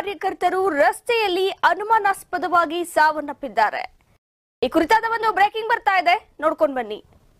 ಕಾರ್ಯಕರ್ತರು ರಸ್ತೆಯಲ್ಲಿ ಅನುಮಾನಾಸ್ಪದವಾಗಿ ಸಾವನ್ನಪ್ಪಿದ್ದಾರೆ ಈ ಕುರಿತಾದ ಒಂದು ಬ್ರೇಕಿಂಗ್ ಬರ್ತಾ ಇದೆ ನೋಡ್ಕೊಂಡ್ ಬನ್ನಿ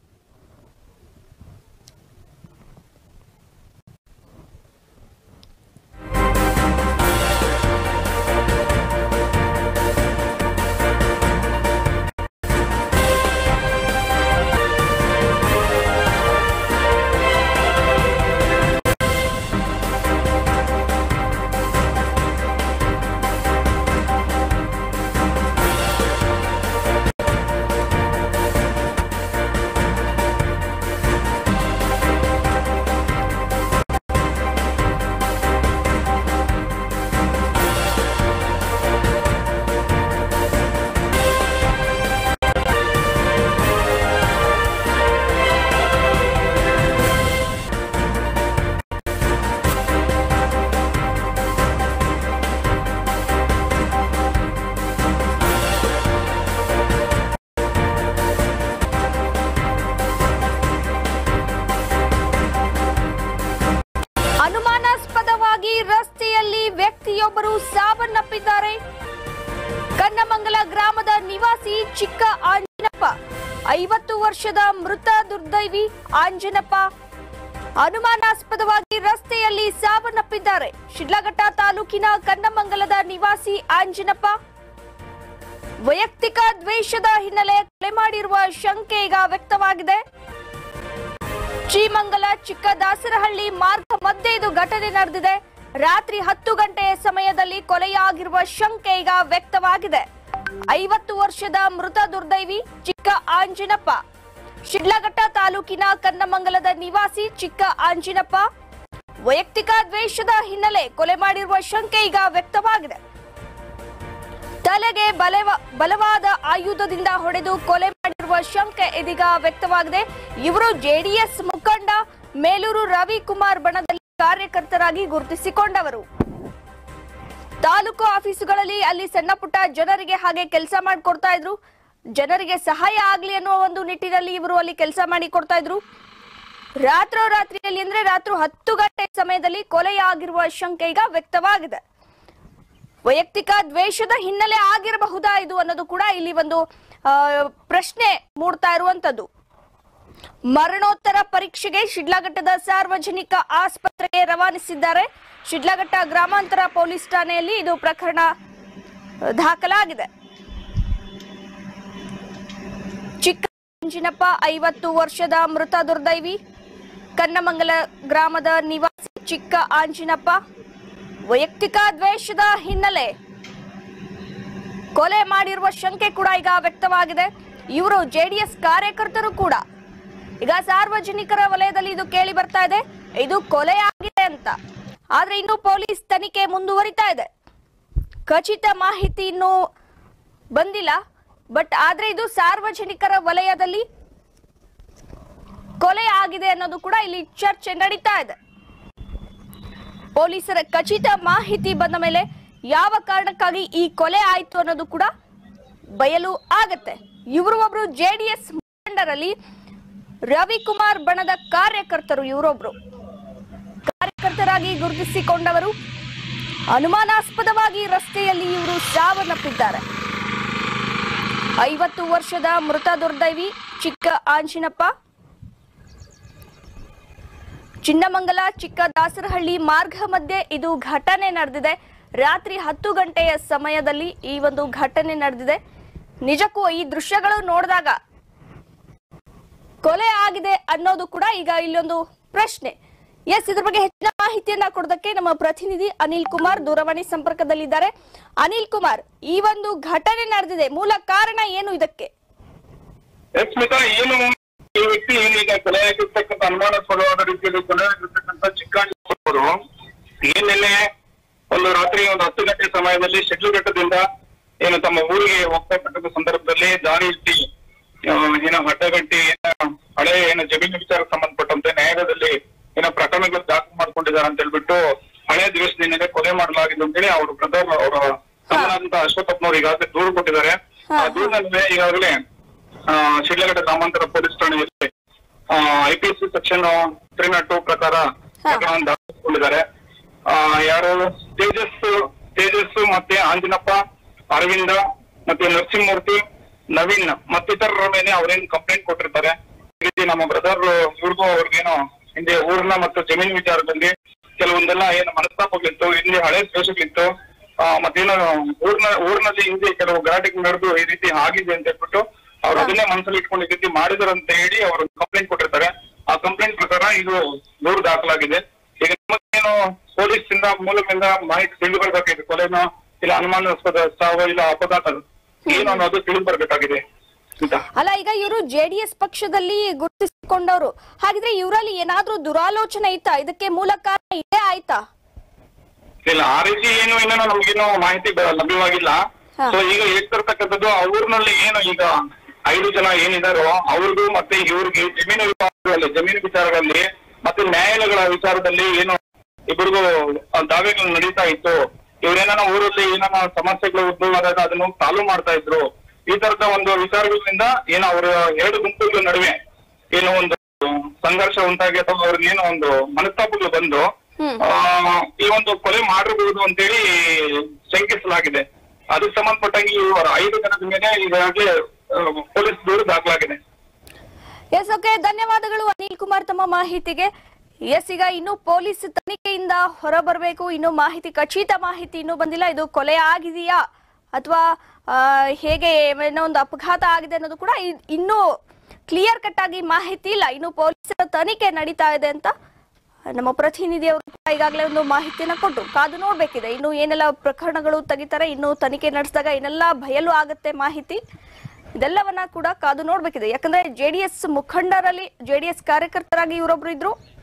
ಅನುಮಾನಾಸ್ಪದವಾಗಿ ರಸ್ತೆಯಲ್ಲಿ ವ್ಯಕ್ತಿಯೊಬ್ಬರು ಸಾವನ್ನಪ್ಪಿದ್ದಾರೆ ಕನ್ನಮಂಗಲ ಗ್ರಾಮದ ನಿವಾಸಿ ಚಿಕ್ಕ ಆಂಜನಪ್ಪ ಐವತ್ತು ವರ್ಷದ ಮೃತ ದುರ್ದೈವಿ ಆಂಜನಪ್ಪ ಅನುಮಾನಾಸ್ಪದವಾಗಿ ರಸ್ತೆಯಲ್ಲಿ ಸಾವನ್ನಪ್ಪಿದ್ದಾರೆ ಶಿಡ್ಲಘಟ್ಟ ತಾಲೂಕಿನ ಕನ್ನಮಂಗಲದ ನಿವಾಸಿ ಆಂಜನಪ್ಪ ವೈಯಕ್ತಿಕ ದ್ವೇಷದ ಹಿನ್ನೆಲೆ ಕೊಲೆ ಮಾಡಿರುವ ಶಂಕೆ ಈಗ ವ್ಯಕ್ತವಾಗಿದೆ ಶ್ರೀಮಂಗಲ ಚಿಕ್ಕದಾಸರಹಳ್ಳಿ ಮಾರ್ಗ ಮಧ್ಯೆ ಇದು ಘಟನೆ ನಡೆದಿದೆ ರಾತ್ರಿ ಹತ್ತು ಗಂಟೆಯ ಸಮಯದಲ್ಲಿ ಕೊಲೆಯಾಗಿರುವ ಶಂಕೆ ಈಗ ವ್ಯಕ್ತವಾಗಿದೆ ಐವತ್ತು ವರ್ಷದ ಮೃತ ದುರ್ದೈವಿ ಚಿಕ್ಕ ಆಂಜಿನಪ್ಪ ಶಿಡ್ಲಘಟ್ಟ ತಾಲೂಕಿನ ಕನ್ನಮಂಗಲದ ನಿವಾಸಿ ಚಿಕ್ಕ ಆಂಜಿನಪ್ಪ ವೈಯಕ್ತಿಕ ದ್ವೇಷದ ಹಿನ್ನೆಲೆ ಕೊಲೆ ಮಾಡಿರುವ ಶಂಕೆ ಈಗ ವ್ಯಕ್ತವಾಗಿದೆ ತಲೆಗೆ ಬಲವ ಬಲವಾದ ಆಯುಧದಿಂದ ಹೊಡೆದು ಕೊಲೆ ಮಾಡಿರುವ ಶಂಕೆ ಇದೀಗ ವ್ಯಕ್ತವಾಗಿದೆ ಇವರು ಜೆಡಿಎಸ್ ಮುಖಂಡ ಮೇಲೂರು ರವಿಕುಮಾರ್ ಬಣದಲ್ಲಿ ಕಾರ್ಯಕರ್ತರಾಗಿ ಗುರುತಿಸಿಕೊಂಡವರು ತಾಲೂಕು ಆಫೀಸುಗಳಲ್ಲಿ ಅಲ್ಲಿ ಸಣ್ಣ ಪುಟ್ಟ ಜನರಿಗೆ ಹಾಗೆ ಕೆಲಸ ಮಾಡಿಕೊಡ್ತಾ ಇದ್ರು ಜನರಿಗೆ ಸಹಾಯ ಆಗ್ಲಿ ಅನ್ನೋ ಒಂದು ನಿಟ್ಟಿನಲ್ಲಿ ಇವರು ಅಲ್ಲಿ ಕೆಲಸ ಮಾಡಿ ಕೊಡ್ತಾ ಇದ್ರು ರಾತ್ರೋರಾತ್ರಿಯಲ್ಲಿ ಅಂದ್ರೆ ರಾತ್ರಿ ಹತ್ತು ಗಂಟೆ ಸಮಯದಲ್ಲಿ ಕೊಲೆಯಾಗಿರುವ ಶಂಕೆ ಈಗ ವ್ಯಕ್ತವಾಗಿದೆ ವೈಯಕ್ತಿಕ ದ್ವೇಷದ ಹಿನ್ನೆಲೆ ಆಗಿರಬಹುದಾ ಇದು ಅನ್ನೋದು ಕೂಡ ಇಲ್ಲಿ ಒಂದು ಆ, ಪ್ರಶ್ನೆ ಮೂಡ್ತಾ ಇರುವಂತದ್ದು ಮರಣೋತ್ತರ ಪರೀಕ್ಷೆಗೆ ಶಿಡ್ಲಘಟ್ಟದ ಸಾರ್ವಜನಿಕ ಆಸ್ಪತ್ರೆಗೆ ರವಾನಿಸಿದ್ದಾರೆ ಶಿಡ್ಲಘಟ್ಟ ಗ್ರಾಮಾಂತರ ಪೊಲೀಸ್ ಠಾಣೆಯಲ್ಲಿ ಇದು ಪ್ರಕರಣ ಆ, ದಾಖಲಾಗಿದೆ ಚಿಕ್ಕ ಅಂಜಿನಪ್ಪ ಐವತ್ತು ವರ್ಷದ ಮೃತ ದುರ್ದೈವಿ ಕನ್ನಮಂಗಲ ಗ್ರಾಮದ ನಿವಾಸಿ ಚಿಕ್ಕ ಆಂಜಿನಪ್ಪ ವೈಯಕ್ತಿಕ ದ್ವೇಷದ ಹಿನ್ನೆಲೆ ಕೊಲೆ ಮಾಡಿರುವ ಶಂಕೆ ಕೂಡ ಈಗ ವ್ಯಕ್ತವಾಗಿದೆ ಇವರು ಜೆಡಿಎಸ್ ಕಾರ್ಯಕರ್ತರು ಕೂಡ ಈಗ ಸಾರ್ವಜನಿಕರ ವಲಯದಲ್ಲಿ ಇದು ಕೇಳಿ ಬರ್ತಾ ಇದೆ ಇದು ಕೊಲೆ ಆಗಿದೆ ಅಂತ ಆದ್ರೆ ಇನ್ನು ಪೊಲೀಸ್ ತನಿಖೆ ಮುಂದುವರಿತಾ ಇದೆ ಖಚಿತ ಮಾಹಿತಿ ಇನ್ನೂ ಬಂದಿಲ್ಲ ಬಟ್ ಆದ್ರೆ ಇದು ಸಾರ್ವಜನಿಕರ ವಲಯದಲ್ಲಿ ಕೊಲೆ ಆಗಿದೆ ಅನ್ನೋದು ಕೂಡ ಇಲ್ಲಿ ಚರ್ಚೆ ನಡೀತಾ ಇದೆ ಪೊಲೀಸರ ಖಚಿತ ಮಾಹಿತಿ ಬಂದ ಮೇಲೆ ಯಾವ ಕಾರಣಕ್ಕಾಗಿ ಈ ಕೊಲೆ ಆಯ್ತು ಅನ್ನೋದು ಕೂಡ ಬಯಲು ಆಗತ್ತೆ ಇವರು ಒಬ್ರು ಜೆಡಿಎಸ್ ಮುಖಂಡರಲ್ಲಿ ರವಿಕುಮಾರ್ ಬಣದ ಕಾರ್ಯಕರ್ತರು ಇವರೊಬ್ರು ಕಾರ್ಯಕರ್ತರಾಗಿ ಗುರುತಿಸಿಕೊಂಡವರು ಅನುಮಾನಾಸ್ಪದವಾಗಿ ರಸ್ತೆಯಲ್ಲಿ ಇವರು ಸಾವನ್ನಪ್ಪಿದ್ದಾರೆ ಐವತ್ತು ವರ್ಷದ ಮೃತ ದುರ್ದೈವಿ ಚಿಕ್ಕ ಆಂಜಿನಪ್ಪ ಚಿನ್ನಮಂಗಲ ಚಿಕ್ಕ ದಾಸರಹಳ್ಳಿ ಮಾರ್ಗ ಮಧ್ಯೆ ಇದು ಘಟನೆ ನಡೆದಿದೆ ರಾತ್ರಿ ಹತ್ತು ಗಂಟೆಯ ಸಮಯದಲ್ಲಿ ಈ ಒಂದು ಘಟನೆ ನಡೆದಿದೆ ನಿಜಕ್ಕೂ ಈ ದೃಶ್ಯಗಳು ನೋಡಿದಾಗ ಕೊಲೆ ಆಗಿದೆ ಅನ್ನೋದು ಕೂಡ ಈಗ ಇಲ್ಲೊಂದು ಪ್ರಶ್ನೆ ಎಸ್ ಇದ್ರ ಬಗ್ಗೆ ಹೆಚ್ಚಿನ ಮಾಹಿತಿಯನ್ನ ಕೊಡೋದಕ್ಕೆ ನಮ್ಮ ಪ್ರತಿನಿಧಿ ಅನಿಲ್ ಕುಮಾರ್ ದೂರವಾಣಿ ಸಂಪರ್ಕದಲ್ಲಿದ್ದಾರೆ ಅನಿಲ್ ಕುಮಾರ್ ಈ ಒಂದು ಘಟನೆ ನಡೆದಿದೆ ಮೂಲ ಕಾರಣ ಏನು ಇದಕ್ಕೆ ಎಸ್ ಸ್ಮಿತಾ ಏನು ಈ ವ್ಯಕ್ತಿ ಏನೀಗ ಕೊಲೆ ಆಗಿರ್ತಕ್ಕಂಥ ಅನುಮಾನಾಸ್ಪದವಾದ ರೀತಿಯಲ್ಲಿ ಕೊಲೆ ಆಗಿರ್ತಕ್ಕಂಥ ಚಿಕ್ಕವರು ಏನ್ ನಿನ್ನೆ ಒಂದು ರಾತ್ರಿ ಒಂದು ಹತ್ತು ಗಂಟೆ ಸಮಯದಲ್ಲಿ ಶಿಡ್ಲಘಟ್ಟದಿಂದ ಏನು ತಮ್ಮ ಊರಿಗೆ ಹೋಗ್ತಾ ಇರ್ತಕ್ಕಂಥ ಸಂದರ್ಭದಲ್ಲಿ ದಾರಿಯಲ್ಲಿ ಆ, ಏನೋ ಅಡ್ಡಗಟ್ಟಿ ಏನೋ ಹಳೆ ಏನು ಜಮೀನು ವಿಚಾರಕ್ಕೆ ಸಂಬಂಧಪಟ್ಟಂತೆ ನ್ಯಾಯಾಲಯದಲ್ಲಿ ಏನೋ ಪ್ರಕರಣಗಳು ದಾಖಲು ಮಾಡ್ಕೊಂಡಿದ್ದಾರೆ ಅಂತ ಹೇಳ್ಬಿಟ್ಟು ಹಳೆ ದಿವಸದಿಂದ ಕೊಲೆ ಮಾಡಲಾಗಿದೆ ಅಂತೇಳಿ ಅವ್ರ ಬ್ರದರ್ ಅವರ ತಮ್ಮನಾದಂತ ಅಶ್ವಥಪ್ಪನವ್ರು ಈಗಾಗಲೇ ದೂರು ಕೊಟ್ಟಿದ್ದಾರೆ ಆ ದೂರಿನಲ್ಲಿ ಈಗಾಗಲೇ ಆ, ಶಿಡ್ಲಘಟ್ಟ ಗ್ರಾಮಾಂತರ ಪೊಲೀಸ್ ಠಾಣೆಯಲ್ಲಿ IPC section three nought two ಪ್ರಕಾರ ಪ್ರಕರಣ ದಾಖಲಿಸಿಕೊಂಡಿದ್ದಾರೆ ಆ, ಯಾರು ತೇಜಸ್ ತೇಜಸ್ ಮತ್ತೆ ಆಂಜನಪ್ಪ ಅರವಿಂದ ಮತ್ತೆ ನರಸಿಂಹಮೂರ್ತಿ ನವೀನ್ ಮತ್ತಿತರರ ಮೇಲೆ ಅವ್ರೇನ್ ಕಂಪ್ಲೇಂಟ್ ಕೊಟ್ಟಿರ್ತಾರೆ ಈ ರೀತಿ ನಮ್ಮ ಬ್ರದರ್ ಇವ್ರಿಗೂ ಅವ್ರಿಗೇನೋ ಹಿಂದೆ ಊರಿನ ಮತ್ತು ಜಮೀನ್ ವಿಚಾರದಲ್ಲಿ ಕೆಲವೊಂದೆಲ್ಲ ಏನು ಮನಸ್ತಾಪಗಳಿತ್ತು ಹಿಂದೆ ಹಳೆ ದ್ವೇಷಗಳಿತ್ತು ಆ, ಮತ್ತೇನೋ ಊರ್ನ ಊರಿನಲ್ಲಿ ಹಿಂದೆ ಕೆಲವು ಗಲಾಟೆಗಳು ನಡೆದು ಈ ರೀತಿ ಆಗಿದೆ ಅಂತ ಹೇಳ್ಬಿಟ್ಟು ಅವ್ರು ಅದನ್ನೇ ಮನಸ್ಸಲ್ಲಿ ಇಟ್ಕೊಂಡು ಈ ರೀತಿ ಮಾಡಿದಾರೆ ಅಂತ ಹೇಳಿ ಅವರು ಕಂಪ್ಲೇಂಟ್ ಕೊಟ್ಟಿರ್ತಾರೆ ಆ ಕಂಪ್ಲೇಂಟ್ ಪ್ರಕಾರ ಇದು ದೂರು ದಾಖಲಾಗಿದೆ ಈಗ ನಮಗೇನು ಪೊಲೀಸ್ ಇಂದ ಮೂಲದಿಂದ ಮಾಹಿತಿ ತಿಳಿದು ಬರ್ಬೇಕಾಗಿದೆ ಕೊಲೆನೋ ಇಲ್ಲ ಅನುಮಾನಾಸ್ಪದ ಸಾವು ಇಲ್ಲ ಅಪಘಾತ ಏನು ಅನ್ನೋದು ತಿಳಿದು ಬರ್ಬೇಕಾಗಿದೆ ಅಂತ ಅಲ್ಲ ಈಗ ಇವರು ಜೆಡಿಎಸ್ ಪಕ್ಷದಲ್ಲಿ ಗುರುತಿಸಿಕೊಂಡವರು ಹಾಗಿದ್ರೆ ಇವರಲ್ಲಿ ಏನಾದ್ರೂ ದುರಾಲೋಚನೆ ಇತ್ತಾ ಇದಕ್ಕೆ ಮೂಲ ಕಾರಣ ಇದೇ ಆಯ್ತಾ ಇಲ್ಲ ಆ ರೀತಿ ಏನು ಇನ್ನೂ ನಮ್ಗೇನು ಮಾಹಿತಿ ಬ- ಲಭ್ಯವಾಗಿಲ್ಲ ಹಾ. ಸೊ ಈಗ ಹೇಳ್ತಿರ್ತಕ್ಕಂಥದ್ದು ಆ ಊರಿನಲ್ಲಿ ಏನು ಈಗ ಐದು ಜನ ಏನಿದಾರೋ ಅವ್ರಿಗೂ ಮತ್ತೆ ಇವ್ರಿಗೆ ಜಮೀನು ವಿಚಾರಗಳಲ್ಲಿ ಜಮೀನು ವಿಚಾರಗಳಲ್ಲಿ ಮತ್ತೆ ನ್ಯಾಯಾಲಯಗಳ ವಿಚಾರದಲ್ಲಿ ಏನು ಇಬ್ಬರಿಗೂ ಆ ದಾವೆಗಳು ನಡೀತಾ ಇತ್ತು ಇವ್ರೇನ ಊರಲ್ಲಿ ಏನಾನ ಸಮಸ್ಯೆಗಳು ಉದ್ಭವ ಆದಾಗ ಅದನ್ನು ಸಾಲ್ವ್ ಮಾಡ್ತಾ ಇದ್ರು ಈ ತರದ ಒಂದು ವಿಚಾರಗಳಿಂದ ಏನು ಅವರ ಎರಡು ಗುಂಪುಗಳ ನಡುವೆ ಏನೋ ಒಂದು ಸಂಘರ್ಷ ಉಂಟಾಗಿ ಅಥವಾ ಅವ್ರಿಗೆ ಏನೋ ಒಂದು ಮನಸ್ತಾಪಗಳು ಬಂದು ಹ್ಮ್. ಆ, ಈ ಒಂದು ಕೊಲೆ ಮಾಡಿರಬಹುದು ಅಂತೇಳಿ ಶಂಕಿಸಲಾಗಿದೆ ಅದಕ್ಕೆ ಸಂಬಂಧಪಟ್ಟಂಗೆ ಇವರ ಐದು ಜನದ ಮೇಲೆ ಈಗಾಗಲೇ ಆ, ಪೊಲೀಸ್ ದೂರು ದಾಖಲಾಗಿದೆ ಎಸ್ ಓಕೆ ಧನ್ಯವಾದಗಳು ಅನಿಲ್ ಕುಮಾರ್ ತಮ್ಮ ಮಾಹಿತಿಗೆ ಎಸ್ ಈಗ ಇನ್ನು ಪೊಲೀಸ್ ತನಿಖೆಯಿಂದ ಹೊರಬರಬೇಕು ಇನ್ನು ಮಾಹಿತಿ ಖಚಿತ ಮಾಹಿತಿ ಇನ್ನೂ ಬಂದಿಲ್ಲ ಇದು ಕೊಲೆ ಆಗಿದೆಯಾ ಅಥವಾ ಹೇಗೆ ಏನೋ ಒಂದು ಅಪಘಾತ ಆಗಿದೆ ಅನ್ನೋದು ಕೂಡ ಇ- ಇನ್ನೂ ಕ್ಲಿಯರ್ ಕಟ್ ಆಗಿ ಮಾಹಿತಿ ಇಲ್ಲ ಇನ್ನು ಪೊಲೀಸರ ತನಿಖೆ ನಡೀತಾ ಇದೆ ಅಂತ ನಮ್ಮ ಪ್ರತಿನಿಧಿಯವರು ಕೂಡ ಈಗಾಗಲೇ ಒಂದು ಮಾಹಿತಿಯನ್ನ ಕೊಟ್ಟು ಕಾದು ನೋಡ್ಬೇಕಿದೆ ಇನ್ನು ಏನೆಲ್ಲ ಪ್ರಕರಣಗಳು ತೆಗಿತಾರೆ ಇನ್ನು ತನಿಖೆ ನಡೆಸಿದಾಗ ಏನೆಲ್ಲ ಬಯಲು ಆಗುತ್ತೆ ಮಾಹಿತಿ ಇದೆಲ್ಲವನ್ನ ಕೂಡ ಕಾದು ನೋಡ್ಬೇಕಿದೆ ಯಾಕಂದ್ರೆ ಜೆಡಿಎಸ್ ಮುಖಂಡರಲ್ಲಿ ಜೆಡಿಎಸ್ ಕಾರ್ಯಕರ್ತರಾಗಿ ಇವರೊಬ್ರು ಇದ್ರು